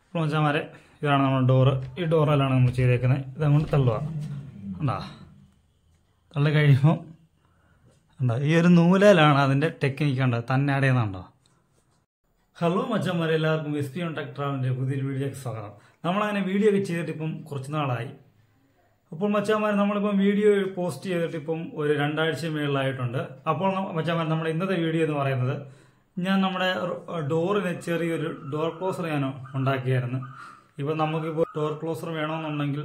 പ്ലോഞ്ചാമാരെ ഇതാണ് നമ്മുടെ ഡോറ് ഈ ഡോറിലാണ് നമ്മൾ ചെയ്തേക്കുന്നത് ഇതങ്ങോട്ട് തള്ളുക ഉണ്ടാ തള്ളി കഴിയുമ്പോൾ ഉണ്ടോ ഈ ഒരു നൂലയിലാണ് അതിൻ്റെ ടെക്നിക്ക് ഉണ്ട് തന്നെ അടയുന്നുണ്ടോ ഹലോ മച്ചന്മാരെ എല്ലാവർക്കും എസ് പി ഓൺ ടെക് ട്രാവലിൻ്റെ പുതിയൊരു വീഡിയോയ്ക്ക് സ്വാഗതം നമ്മളങ്ങനെ വീഡിയോ ഒക്കെ ചെയ്തിട്ട് ഇപ്പം കുറച്ച് നാളായി അപ്പോൾ മച്ചാമാർ നമ്മളിപ്പം വീഡിയോ പോസ്റ്റ് ചെയ്തിട്ട് ഇപ്പം ഒരു രണ്ടാഴ്ച മേളിലായിട്ടുണ്ട് അപ്പോൾ മച്ചാമാർ നമ്മുടെ ഇന്നത്തെ വീഡിയോ എന്ന് പറയുന്നത് ഞാൻ നമ്മുടെ ഡോറിന് ചെറിയൊരു ഡോർ ക്ലോസർ ഞാൻ ഉണ്ടാക്കിയായിരുന്നു ഇപ്പം നമുക്കിപ്പോൾ ഡോർ ക്ലോസർ വേണമെന്നുണ്ടെങ്കിൽ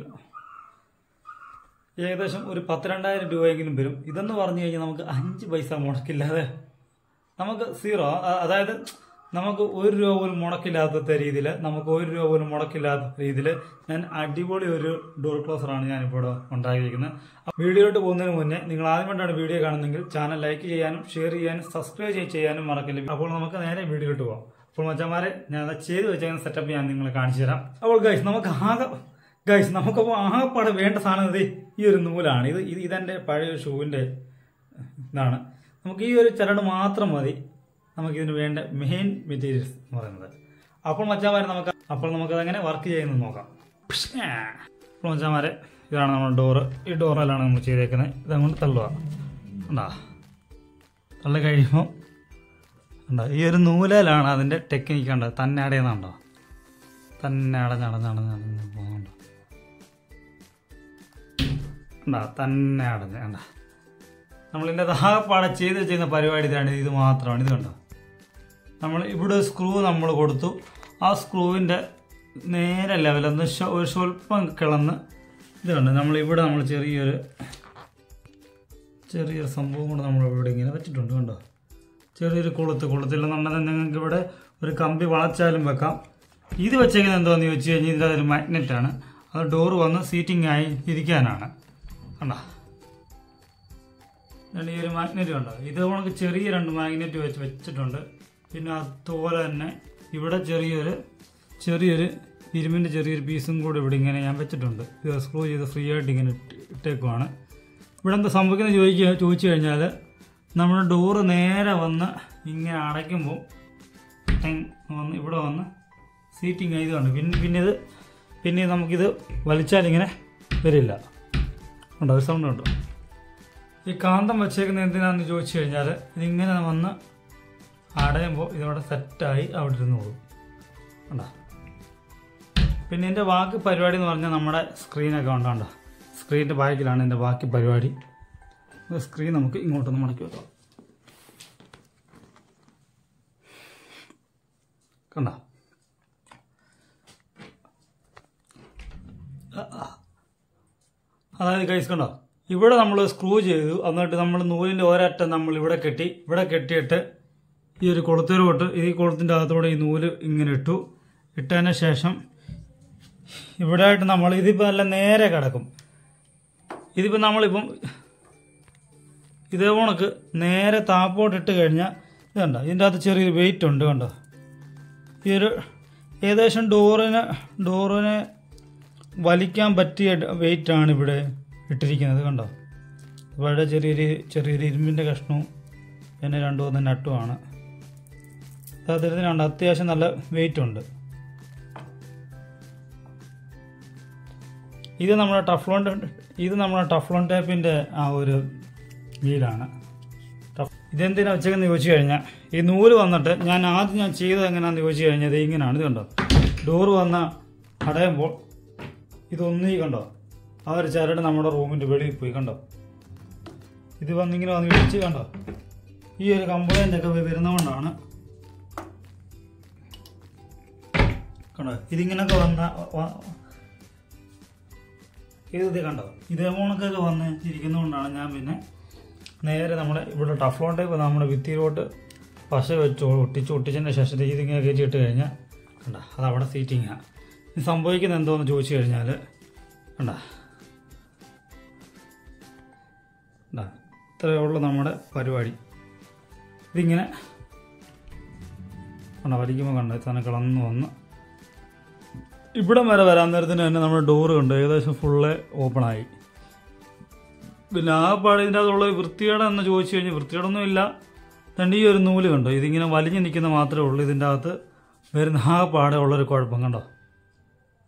ഏകദേശം ഒരു പത്ത് രണ്ടായിരം രൂപയെങ്കിലും വരും ഇതെന്ന് പറഞ്ഞു കഴിഞ്ഞാൽ നമുക്ക് അഞ്ച് പൈസ മുടക്കില്ലാതെ നമുക്ക് സീറോ അ- അതായത് നമുക്ക് ഒരു രൂപ പോലും മുടക്കില്ലാത്ത രീതിയിൽ നമുക്ക് ഒരു രൂപ പോലും മുടക്കില്ലാത്ത രീതിയിൽ ഞാൻ അടിപൊളി ഒരു ഡോർ ക്ലോസറാണ് ഞാനിപ്പോൾ ഇവിടെ ഉണ്ടാക്കിയിരിക്കുന്നത് അപ്പോൾ വീഡിയോയിലോട്ട് പോകുന്നതിന് മുന്നേ നിങ്ങൾ ആദ്യമായിട്ടാണ് വീഡിയോ കാണുന്നെങ്കിൽ ചാനൽ ലൈക്ക് ചെയ്യാനും ഷെയർ ചെയ്യാനും സബ്സ്ക്രൈബ് ചെയ്യാനും മറക്കില്ല അപ്പോൾ നമുക്ക് നേരെ വീഡിയോയിലോട്ട് പോകാം അപ്പോൾ മച്ചന്മാരെ ഞാൻ അത് ചെയ്ത് വെച്ചേക്കുന്ന സെറ്റപ്പ് ഞാൻ നിങ്ങളെ കാണിച്ചു തരാം അപ്പോൾ ഗൈസ് നമുക്ക് ആകെ ഗൈസ് നമുക്കപ്പോൾ ആകെപ്പാടെ വേണ്ട സാധനം ഇത് ഈ ഒരു നൂലാണ് ഇത് ഇത് ഇതെൻ്റെ പഴയ ഷൂവിൻ്റെ ഇതാണ് നമുക്ക് ഈ ഒരു ചരട് മാത്രം മതി നമുക്ക് ഇതിന് വേണ്ട മെയിൻ മെറ്റീരിയൽസ് എന്ന് പറയുന്നത് അപ്പോൾ മച്ചാമാരെ നമുക്ക് അപ്പോൾ നമുക്കത് എങ്ങനെ വർക്ക് ചെയ്യുന്നത് നോക്കാം അപ്പോൾ മച്ചാമാരെ ഇതാണ് നമ്മുടെ ഡോറ് ഈ ഡോറിലാണ് നമ്മൾ ചെയ്തേക്കുന്നത് ഇതങ്ങോട്ട് തള്ളുക ഉണ്ടാ തള്ളി കഴിയുമ്പോൾ ഉണ്ടോ ഈ ഒരു നൂലയിലാണ് അതിൻ്റെ ടെക്നിക്ക് ഉണ്ട് തന്നെ അടയുന്നുണ്ടോ തന്നെ അടഞ്ഞടഞ്ഞടഞ്ഞടഞ്ഞ് പോകുന്നുണ്ടോ ഉണ്ടാ തന്നെ അടഞ്ഞ് കണ്ട നമ്മളിൻ്റെ ആകെപ്പാടെ ചെയ്ത് ചെയ്യുന്ന പരിപാടി ഇതാണ് ഇത് മാത്രമാണ് ഇത് കണ്ടോ നമ്മൾ ഇവിടെ ഒരു സ്ക്രൂ നമ്മൾ കൊടുത്തു ആ സ്ക്രൂവിൻ്റെ നേരെ ലെവലൊന്ന് ശ- ഒരു സ്വല്പം കിളന്ന് ഇത് കണ്ടോ നമ്മൾ ഇവിടെ നമ്മൾ ചെറിയൊരു ചെറിയൊരു സംഭവം കൂടെ നമ്മൾ ഇവിടെ ഇങ്ങനെ വെച്ചിട്ടുണ്ട് കണ്ടോ ചെറിയൊരു കൊളുത്ത് കൊളുത്തില്ലെന്നുണ്ടെങ്കിൽ നിങ്ങൾക്ക് ഇവിടെ ഒരു കമ്പി വളച്ചാലും വെക്കാം ഇത് വെച്ചേക്കുന്നത് എന്താണെന്ന് ചോദിച്ചു കഴിഞ്ഞാൽ ഇതിൻ്റെ ഒരു മാഗ്നറ്റാണ് അത് ഡോറ് വന്ന് സീറ്റിംഗ് ആയി ഇരിക്കാനാണ് കണ്ടോ രണ്ട് ഈ ഒരു മാഗ്നറ്റ് കണ്ടോ ഇത് നമുക്ക് ചെറിയ രണ്ട് മാഗ്നറ്റ് വെച്ച് വെച്ചിട്ടുണ്ട് പിന്നെ അതുപോലെ തന്നെ ഇവിടെ ചെറിയൊരു ചെറിയൊരു ഇരുമ്പിൻ്റെ ചെറിയൊരു പീസും കൂടെ ഇവിടെ ഇങ്ങനെ ഞാൻ വെച്ചിട്ടുണ്ട് ഇത് സ്ക്രൂ ചെയ്ത് ഫ്രീ ആയിട്ട് ഇങ്ങനെ ഇട്ട് ഇട്ടേക്കുവാണ് ഇവിടെ എന്താ സംഭവിക്കുന്നത് ചോദിക്കുക ചോദിച്ചു കഴിഞ്ഞാൽ നമ്മുടെ ഡോറ് നേരെ വന്ന് ഇങ്ങനെ അടയ്ക്കുമ്പോൾ ടെങ് വന്ന് ഇവിടെ വന്ന് സീറ്റിംഗ് ആയത് കണ്ടു പിന്നെ പിന്നെ ഇത് പിന്നെ നമുക്കിത് വലിച്ചാലിങ്ങനെ വരില്ല ഉണ്ടോ ഒരു സൗണ്ട് ഉണ്ടോ ഈ കാന്തം വെച്ചേക്കുന്നത് എന്തിനാന്ന് ചോദിച്ചു കഴിഞ്ഞാൽ ഇതിങ്ങനെ വന്ന് അടയുമ്പോൾ ഇതവിടെ സെറ്റായി അവിടെ ഇരുന്നോളും കണ്ടോ പിന്നെ എൻ്റെ ബാക്കി പരിപാടി എന്ന് പറഞ്ഞാൽ നമ്മുടെ സ്ക്രീനൊക്കെ ഉണ്ടാണ്ടോ സ്ക്രീനിൻ്റെ ബാക്കിലാണ് എൻ്റെ ബാക്കി പരിപാടി സ്ക്രീൻ നമുക്ക് ഇങ്ങോട്ടൊന്ന് മടക്കി വെക്കാം കണ്ടോ അതായത് കൈസ് കണ്ടോ ഇവിടെ നമ്മൾ സ്ക്രൂ ചെയ്തു എന്നിട്ട് നമ്മൾ നൂലിൻ്റെ ഒരറ്റം നമ്മൾ ഇവിടെ കെട്ടി ഇവിടെ കെട്ടിയിട്ട് ഈ ഒരു കൊളുത്തൂരോട്ട് ഈ കൊളുത്തിൻ്റെ അകത്തൂടെ ഈ നൂല് ഇങ്ങനെ ഇട്ടു ഇട്ടതിന് ശേഷം ഇവിടെ ആയിട്ട് നമ്മൾ ഇതിപ്പോൾ നല്ല നേരെ കിടക്കും ഇതിപ്പോൾ നമ്മളിപ്പം ഇതേ കണക്ക് നേരെ താപ്പോട്ട് ഇട്ട് കഴിഞ്ഞാൽ ഇത് കണ്ടോ ഇതിൻ്റെ അകത്ത് ചെറിയൊരു വെയിറ്റ് ഉണ്ട് കണ്ടോ ഈ ഒരു ഏകദേശം ഡോറിന് ഡോറിനെ വലിക്കാൻ പറ്റിയ വെയിറ്റാണ് ഇവിടെ ഇട്ടിരിക്കുന്നത് കണ്ടോ ഇവിടെ ചെറിയൊരു ചെറിയൊരു ഇരുമ്പിൻ്റെ കഷ്ണവും പിന്നെ രണ്ടു മൂന്ന് നട്ടുമാണ് അതിരുന്നുണ്ട് അത്യാവശ്യം നല്ല വെയിറ്റ് ഉണ്ട് ഇത് നമ്മുടെ ടഫ്ലോൺ ഇത് നമ്മുടെ ടഫ്ലോൺ ടൈപ്പിൻ്റെ ആ ഒരു വീലാണ് ടഫ്- ഇതെന്തിനാ വെച്ചേക്കെന്ന് ചോദിച്ചു കഴിഞ്ഞാൽ ഈ നൂല് വന്നിട്ട് ഞാൻ ആദ്യം ഞാൻ ചെയ്തത് എങ്ങനെയാണെന്ന് ചോദിച്ചു കഴിഞ്ഞാൽ ഇത് ഇങ്ങനെയാണ് ഇത് കണ്ടോ ഡോറ് വന്ന് അടയുമ്പോൾ ഇതൊന്നീ കണ്ടോ ആ ഒരു ചരട് നമ്മുടെ റൂമിൻ്റെ വെളിയിൽ പോയി കണ്ടോ ഇത് വന്നിങ്ങനെ വന്ന് ഇടിച്ച് കണ്ടോ ഈ ഒരു കംപ്ലൈൻ്റ് ഒക്കെ വരുന്നതുകൊണ്ടാണ് കണ്ടോ ഇതിങ്ങനൊക്കെ വന്ന വ- ഇത് ഇത് കണ്ടോ ഇതേ കണക്കൊക്കെ വന്ന് ഇരിക്കുന്നതുകൊണ്ടാണ് ഞാൻ പിന്നെ നേരെ നമ്മുടെ ഇവിടെ ടഫ്ലോൺ ടൈപ്പ് നമ്മുടെ ഭിത്തിയിലോട്ട് പശ വെച്ച് ഒട്ടിച്ച് ഒട്ടിച്ചതിൻ്റെ ശേഷം ഇതിങ്ങനെ കയറ്റി ഇട്ട് കഴിഞ്ഞാൽ കണ്ട അത് അവിടെ സീറ്റിങ്ങാണ് ഇത് സംഭവിക്കുന്നത് എന്തോന്ന് ചോദിച്ചു കഴിഞ്ഞാൽ കണ്ട കണ്ട ഇത്രയേ ഉള്ളൂ നമ്മുടെ പരിപാടി ഇതിങ്ങനെ കണ്ട വലിക്കുമ്പോൾ കണ്ട തന്നെ കിളന്ന് വന്ന് ഇവിടം വരെ വരാൻ നേരത്തിന് തന്നെ നമ്മുടെ ഡോറ് കണ്ട് ഏകദേശം ഫുള്ള് ഓപ്പണായി പിന്നെ ആ പാട് ഇതിൻ്റെ അകത്തുള്ള വൃത്തികേട് എന്ന് ചോദിച്ചു കഴിഞ്ഞാൽ വൃത്തികേടൊന്നും ഇല്ല തണ്ട് ഈ ഒരു നൂല് കണ്ടോ ഇതിങ്ങനെ വലിഞ്ഞു നിൽക്കുന്ന മാത്രമേ ഉള്ളൂ ഇതിൻ്റെ അകത്ത് വരുന്ന ആ പാടെ ഉള്ളൊരു കുഴപ്പം കണ്ടോ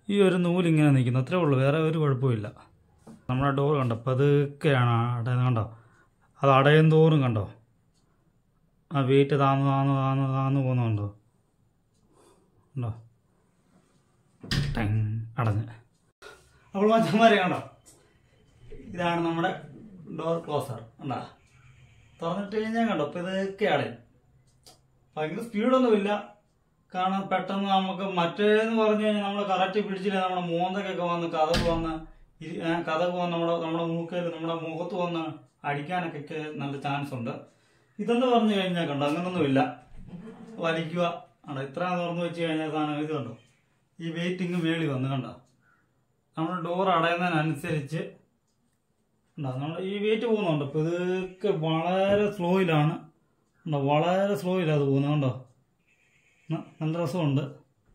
ഈ ഒരു നൂലിങ്ങനെ നിൽക്കുന്നു അത്രേ ഉള്ളൂ വേറെ ഒരു കുഴപ്പമില്ല നമ്മുടെ ഡോർ കണ്ടോ പതുക്കെയാണ് അടയുന്നത് കണ്ടോ അത് അടയും തോറും കണ്ടോ ആ വെയിറ്റ് താന്ന് താന്ന് താന്ന് താന്ന് പോകുന്നുണ്ടോ ഉണ്ടോ ടെങ് അടഞ്ഞ് അപ്പോൾ മച്ചന്മാരെ കണ്ടോ ഇതാണ് നമ്മുടെ ഡോർ ക്ലോസർ ഉണ്ടോ തുറന്നിട്ട് കഴിഞ്ഞാൽ കണ്ടോ ഇപ്പം ഇതൊക്കെ അടയും ഭയങ്കര സ്പീഡൊന്നുമില്ല കാരണം പെട്ടെന്ന് നമുക്ക് മറ്റേന്ന് പറഞ്ഞു കഴിഞ്ഞാൽ നമ്മൾ കറക്റ്റ് പിടിച്ചില്ല നമ്മുടെ മോന്തക്കൊക്കെ വന്ന് കഥക് വന്ന് ഇരി- ഏ, കഥക് വന്ന് നമ്മുടെ നമ്മുടെ മൂക്കയിൽ നമ്മുടെ മുഖത്ത് വന്ന് അടിക്കാനൊക്കെ ഒക്കെ നല്ല ചാൻസ് ഉണ്ട് ഇതെന്ന് പറഞ്ഞു കഴിഞ്ഞാൽ കണ്ടോ അങ്ങനൊന്നുമില്ല വലിക്കുക ആണോ ഇത്ര തുറന്ന് വെച്ച് കഴിഞ്ഞാൽ സാധനം ഇത് കണ്ടോ ഈ വെയിറ്റിങ് മേളി വന്ന് കണ്ടോ നമ്മുടെ ഡോർ അടയുന്നതിനനുസരിച്ച് ഉണ്ടോ നമ്മൾ ഈ വെയിറ്റ് പോകുന്നുണ്ട് ഇപ്പം ഇതൊക്കെ വളരെ സ്ലോയിലാണ് ഉണ്ടോ വളരെ സ്ലോയിലാണ് അത് പോകുന്നത് കണ്ടോ ന- നല്ല രസമുണ്ട്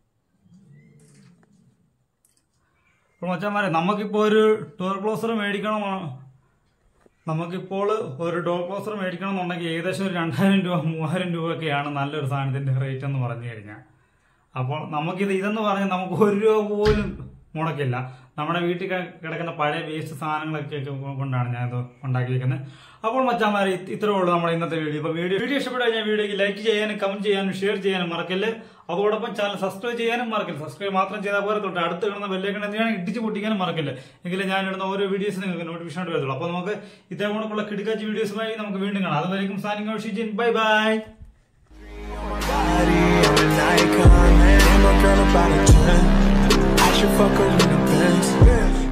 അപ്പോൾ മച്ചാന്മാരെ നമുക്കിപ്പോൾ ഒരു ഡോർ ക്ലോസർ മേടിക്കണം നമുക്കിപ്പോൾ ഒരു ഡോർ ക്ലോസർ മേടിക്കണം എന്നുണ്ടെങ്കിൽ ഏകദേശം ഒരു രണ്ടായിരം രൂപ മൂവായിരം രൂപയൊക്കെയാണ് നല്ലൊരു സാധനത്തിൻ്റെ റേറ്റ് എന്ന് പറഞ്ഞു കഴിഞ്ഞാൽ അപ്പോൾ നമുക്കിത് ഇതെന്ന് പറഞ്ഞാൽ നമുക്ക് ഒരു രൂപ പോലും മുടക്കില്ല നമ്മുടെ വീട്ടിൽ ക- കിടക്കുന്ന പഴയ വേസ്റ്റ് സാധനങ്ങളൊക്കെ ഒക്കെ കൊണ്ടാണ് ഞാനിത് ഉണ്ടാക്കിയിരിക്കുന്നത് അപ്പോൾ മച്ചാന്മാരെ ഇത് ഇത്രേ ഉള്ളൂ നമ്മുടെ ഇന്നത്തെ വീഡിയോ ഇപ്പോൾ വീഡിയോ വീഡിയോ ഇഷ്ടപ്പെട്ടു കഴിഞ്ഞാൽ വീഡിയോക്ക് ലൈക്ക് ചെയ്യാനും കമന്റ് ചെയ്യാനും ഷെയർ ചെയ്യാനും മറക്കല്ല് അതോടൊപ്പം ചാനൽ സബ്സ്ക്രൈബ് ചെയ്യാനും മറക്കല്ല സബ്സ്ക്രൈബ് മാത്രം ചെയ്താൽ പോലെ തൊട്ട് അടുത്ത് കിടന്ന ബെല്ലേക്കൺ എന്തിനാണ് ഇടിച്ച് പൊട്ടിക്കാനും മറക്കല്ല എങ്കിലും ഞാൻ ഇടുന്ന ഓരോ വീഡിയോസ് നിങ്ങൾക്ക് നോട്ടിഫിക്കേഷൻ ആയിട്ട് വരത്തുള്ളൂ അപ്പോൾ നമുക്ക് ഇതേപോലുള്ള കിടക്കാച്ചി വീഡിയോസുമായി നമുക്ക് വീണ്ടും കാണാം അതുവരെയും signing out bye bye body, I'm an icon, man. Ain't no girl about a 10. I should fuck her in the Benz.